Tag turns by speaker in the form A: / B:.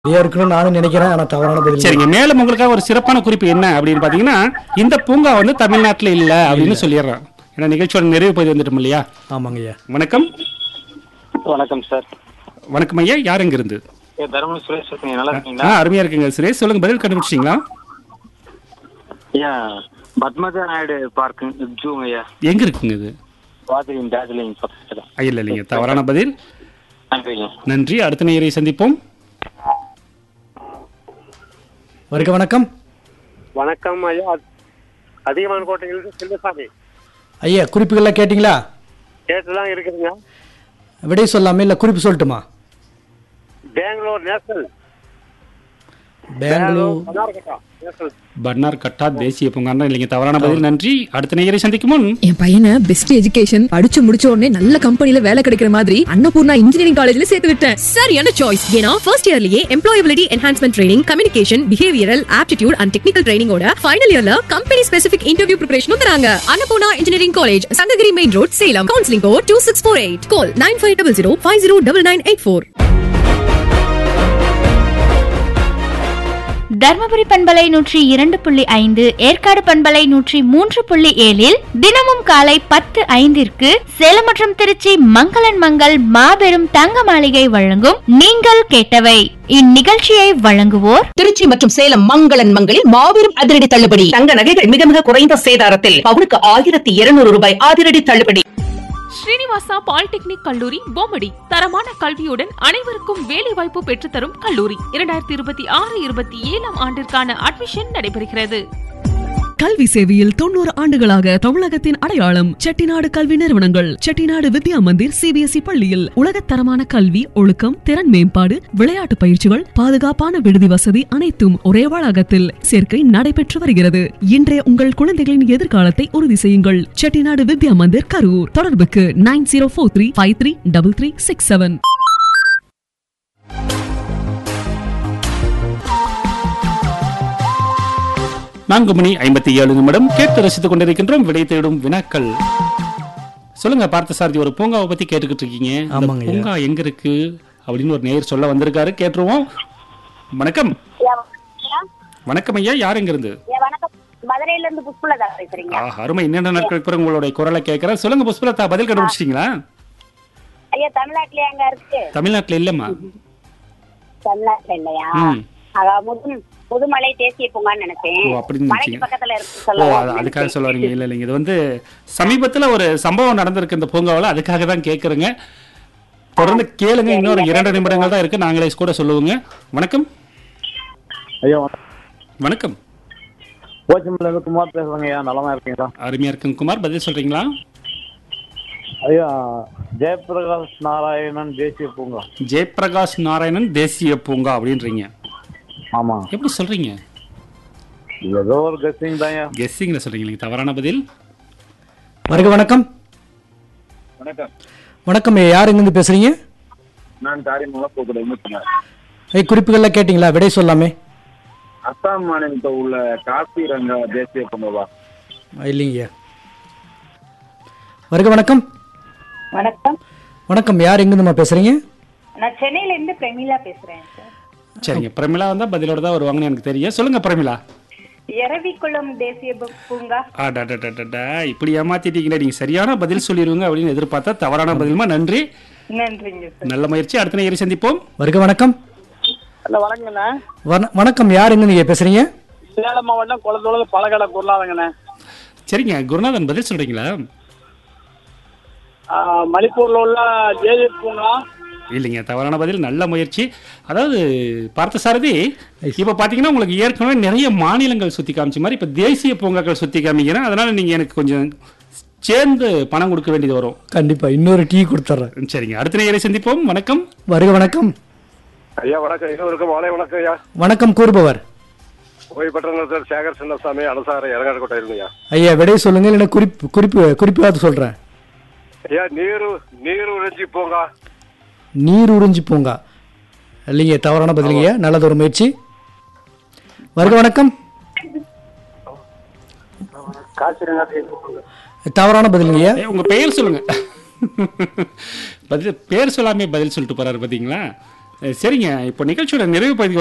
A: இதே இருக்கணும்னு நானும் நினைக்கிறேன் ஆனா தவறான பதில்
B: சரிங்க மேலும் உங்களுக்காக ஒரு சிறப்பான குறிப்பு என்ன அப்படின்னு பாத்தீங்கன்னா இந்த பூங்கா வந்து தமிழ்நாட்டுல இல்ல அப்படின்னு சொல்லிடுறேன் ஏன்னா நிகழ்ச்சியோட நிறைவு பகுதி வந்துட்டோம் இல்லையா
A: ஆமாங்க ஐயா
B: வணக்கம்
C: வணக்கம் சார்
B: வணக்கம் ஐயா யார் எங்க இருந்து
C: ஏ தர்மபுரி சுரேஷ் இருக்கீங்க நல்லா
B: ஆ
C: இருக்கீங்களா
B: அருமையா இருக்குங்க சுரேஷ் சொல்லுங்க பதில் கண்டுபிடிச்சிங்களா
C: ஐயா பத்மஜா நாயுடு பார்க் ஜூங்க ஐயா
B: எங்க இருக்குங்க இது
C: வாதிரியின் டார்ஜிலிங் பக்கத்தில்
B: ஐயா, இல்ல இல்லைங்க தவறான பதில்
C: நன்றிங்க
B: நன்றி அடுத்த நேயரை சந்திப்போம்
A: வருக வணக்கம்
D: வணக்கம் ஐயா அதிகமான கோட்டையிலிருந்து செல்வசாமி
A: ஐயா குறிப்புகள்லாம் கேட்டிங்களா
D: கேட்டுலாம் இருக்குதுங்க
A: விடை சொல்லாமே இல்ல குறிப்பு சொல்லட்டுமா
D: Bengaluru national
A: Bengaluru
D: Karnataka national
B: Bannerghatta தேசிய பூங்கா இல்லைங்க தவறான பதில் நன்றி அடுத்த நேயரை சந்திக்கும் முன்
E: என் பையனை பெஸ்ட் எஜுகேஷன் படிச்சு முடிச்ச உடனே நல்ல கம்பெனில வேலை கிடைக்கிற மாதிரி அன்னபூர்ணா இன்ஜினியரிங் காலேஜ்ல சேர்த்து விட்டேன் சரியான சாய்ஸ் ஏன்னா ஃபர்ஸ்ட் இயர்லயே employability enhancement training communication behavioural aptitude and technical ட்ரைனிங்கோட ஃபைனல் இயர்ல கம்பெனி ஸ்பெசிபிக் இன்டர்வியூ ப்ரிப்பரேஷனும் தராங்க Annapoorna engineering college Sankagiri main road Salem counselling code two six four eight call nine five double zero five zero double nine eight four
F: Dharmapuri பண்பலை நூற்றி இரண்டு புள்ளி ஐந்து ஏற்காடு பண்பலை நூற்றி மூன்று புள்ளி ஏழில் தினமும் காலை பத்து ஐந்திற்கு சேலம் மற்றும் திருச்சி மங்களன் மங்கள் மாபெரும் தங்க மாளிகை வழங்கும் நீங்கள் கேட்டவை இந்நிகழ்ச்சியை வழங்குவோர்
G: திருச்சி மற்றும் சேலம் மங்களன் மங்களில் மாபெரும் அதிரடி தள்ளுபடி தங்க நகைகள் மிக மிக குறைந்த சேதாரத்தில் பவுனுக்கு ஆயிரத்தி இருநூறு ரூபாய் அதிரடி தள்ளுபடி
H: ஸ்ரீனிவாசா பாலிடெக்னிக் கல்லூரி பொம்மடி தரமான கல்வியுடன் அனைவருக்கும் வேலைவாய்ப்பு பெற்றுத்தரும் கல்லூரி இரண்டாயிரத்தி இருபத்தி ஆறு இருபத்தி ஏழாம் ஆண்டிற்கான அட்மிஷன் நடைபெறுகிறது
E: கல்வி சேவையில் தொண்ணூறு ஆண்டுகளாக தமிழகத்தின் அடையாளம் செட்டிநாடு கல்வி நிறுவனங்கள் செட்டிநாடு வித்யா மந்திர் சிபிஎஸ்இ பள்ளியில் உலகத்தரமான கல்வி ஒழுக்கம் திறன் மேம்பாடு விளையாட்டு பயிற்சிகள் பாதுகாப்பான விடுதி வசதி அனைத்தும் ஒரே வளாகத்தில் சேர்க்கை நடைபெற்று வருகிறது இன்றைய உங்கள் குழந்தைகளின் எதிர்காலத்தை உறுதி செய்யுங்கள் செட்டிநாடு வித்யா மந்திர் கரூர் தொடர்புக்கு nine zero four three five three double three six seven
B: நான்கு மணி ஐம்பத்தி ஏழு நிமிடம் கேட்டு ரசித்துக் கொண்டிருக்கின்றோம் விடை தேடும் வினாக்கள் சொல்லுங்க பார்த்தசாரதி ஒரு பூங்காவை பத்தி கேட்டுக்கிட்டு இருக்கீங்க அந்த
A: ஆமாங்க ஐயா.
B: பூங்கா எங்க இருக்கு அப்படின்னு ஒரு நேயர் சொல்ல வந்திருக்காரு கேட்டுருவோம் வணக்கம் வணக்கம் ஐயா யார் எங்க இருந்து
I: வணக்கம் மதுரையில இருந்து புஷ்பலதா பேசுறீங்க
B: ஆ, அருமை இன்னென்ன நாட்களுக்கு பிறகு உங்களுடைய குரலை கேட்கிறேன் சொல்லுங்க புஷ்பலதா பதில் கண்டுபிடிச்சிட்டீங்களா
I: ஐயா தமிழ்நாட்டுல எங்க இருக்கு
B: தமிழ்நாட்டுல இல்லம்மா
I: தமிழ்நாட்டுல இல்லையா
B: ம்.
I: ஆகா, முது முதுமலை தேசிய பூங்கான்னு நினைச்சேன்
B: ஓ, அப்படின்னு
I: மலைக்கு
B: நினைச்சீங்க.
I: பக்கத்துல இருக்கு
B: ஓ
I: சொல்ல
B: அது- அதுக்காக சொல்ல வரீங்க இல்ல இல்லைங்க இது வந்து சமீபத்துல ஒரு சம்பவம் நடந்திருக்கு இந்த பூங்காவில் அதுக்காக தான் கேட்குறேங்க தொடர்ந்து கேளுங்க இன்னொரு இரண்டு நிமிடங்கள் தான் இருக்கு நாங்களே கூட சொல்லுவோங்க வணக்கம்
D: ஐயா
B: வணக்கம்
D: போச்சம்பல இருந்து குமார் பேசுறேங்க ஐயா நலமா இருக்கீங்களா
B: அருமையா இருக்குங்க குமார் பதில் சொல்றீங்களா
D: ஐயா ஜெயபிரகாஷ் நாராயணன் தேசிய பூங்கா
B: ஜெயபிரகாஷ் நாராயணன் தேசிய பூங்கா அப்படின்றீங்க
D: ஆமா
B: எப்படி சொல்றீங்க
D: ஏதோ ஒரு கெஸ்டிங் தான் ஐயா
B: கெஸ்ஸிங்ல சொல்றீங்க இல்லைங்க தவறான பதில்
A: வருக வணக்கம்
C: வணக்கம்
A: வணக்கம் ஐயா யார் எங்கிருந்து பேசுறீங்க
C: நான் காரியமாக போகிறேன்
A: ஐயா குறிப்புகள்லாம் கேட்டிங்களா விடை சொல்லாமே
C: அஸ்ஸாம் மாநிலத்தில் உள்ள காசிரங்கா தேசிய பூங்காவா
A: இல்லைங்கய்யா வருக வணக்கம்
I: வணக்கம்
A: வணக்கம் யார் எங்கிருந்துமா பேசுறீங்க
I: நான் சென்னையில இருந்து பிரமிளா பேசுறேன் சார்
B: சரிங்க பிரமிளா வந்தா பதிலோட தான் வருவாங்கன்னு எனக்கு தெரியும் சொல்லுங்க பிரமிளா
I: எரவிக்குளம் தேசிய பூ- பூங்கா
B: ஆடாடாடாடா இப்படி ஏமாத்திட்டீங்களே நீங்க சரியான பதில் சொல்லிடுவீங்க அப்படின்னு எதிர்பார்த்தா தவறான பதிலுமா நன்றி
I: நன்றிங்க சார்
B: நல்ல முயற்சி அடுத்த நேயரை சந்திப்போம்
A: வருக வணக்கம்
D: ஹலோ வணக்கங்கண்ணா
A: வண- வணக்கம் யார் எங்கிருந்து பேசுறீங்க
D: சேலம் மாவட்டம் குளத்தோட பழகடை குருளாதங்கண்ணே
B: சரிங்க குருநாதன் பதில் சொல்றீங்களா
D: மணிப்பூர்ல உள்ள ஜேஜே பூங்கா
B: இல்லைங்க தவறான பதில் நல்ல முயற்சி அதாவது பார்த்த சாரதி இப்ப பாத்தீங்கன்னா உங்களுக்கு ஏற்கனவே நிறைய மாநிலங்கள் சுத்தி காமிச்ச மாதிரி இப்ப தேசிய பூங்காக்கள் சுத்தி காமிக்கிறேன் அதனால நீங்க எனக்கு கொஞ்சம் சேர்ந்து பணம் கொடுக்க வேண்டியது வரும்
A: கண்டிப்பா இன்னொரு டீ கொடுத்துட்றேன்
B: சரிங்க அடுத்த நேயரை சந்திப்போம் வணக்கம்
A: வருக வணக்கம்
D: ஐயா வணக்கம் இருவருக்கும் மாலை வணக்கம் ஐயா
A: வணக்கம் கூறுபவர்
D: ஓய்வு பெற்ற சேகர் சின்னசாமி அலசார இறங்காடுகோட்டை இருந்தீங்க
A: ஐயா விடை சொல்லுங்க இல்லைன்னா குறிப்பு குறிப்பு குறிப்பாவது சொல்றேன்
D: ஐயா நீரு நீர் உறிஞ்சி பூங்கா
A: நீர் உறிஞ்சி பூங்கா இல்லைங்க தவறான பதிலுங்கய்யா நல்லது ஒரு முயற்சி வருக வணக்கம்
D: காசிரங்கா தேசிய பூங்கா
A: தவறான பதிலுங்கய்யா
B: ஏய், உங்க பெயர் சொல்லுங்க பதில் பேர் சொல்லாமே பதில் சொல்லிட்டு போறாரு பாத்தீங்களா அஹ் சரிங்க இப்போ நிகழ்ச்சியோட நிறைவு பகுதி